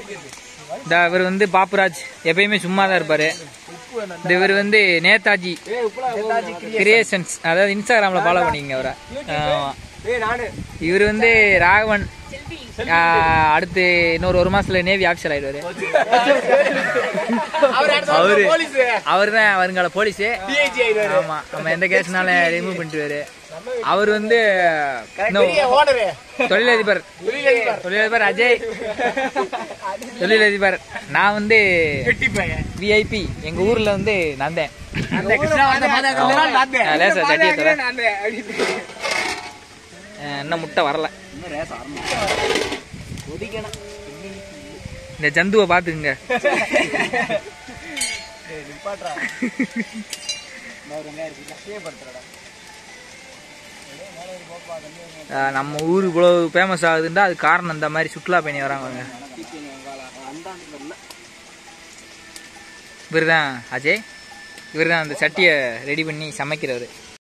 இந்த இவர் வந்து பாப்புராஜ் எப்பயுமே சும்மா தான் இருப்பாரு இந்த இவர் வந்து நேதாஜி கிரியேஷன்ஸ் அதாவது இன்ஸ்டாகிராம்ல ஃபாலோ பண்ணிக்கங்க அவரை ஆமா. இவர் வந்து ராகவன் ஆ, அடுத்து இன்னொரு ஒரு மாசத்துல நேவி ஆஃபீஸர் ஆயிடுவாரு அவரு அவர் தான் வருங்கால போலீஸ் ஆமா நம்ம எந்த கேஸ்னால ரிமூவ் பண்ணிட்டுவாரு அவர் வந்து இன்னும் தொழிலதிபர் தொழிலதிபர் அஜய் தொழிலதிபர் நான் வந்து விஐபி எங்க ஊர்ல வந்து நந்தேன் லேசா சட்டியை தரேன். அஹ் இன்னும் முட்டை வரல இந்த ஜந்துவை பாத்துக்குங்க அஹ் நம்ம ஊர் இவ்வளவு ஃபேமஸ் ஆகுதுன்னா அது காரணம் இந்த மாதிரி சுற்றுலா பயணி வராங்க இவர் தான் அஜய் இவர் தான் அந்த சட்டியை ரெடி பண்ணி சமைக்கிறவர்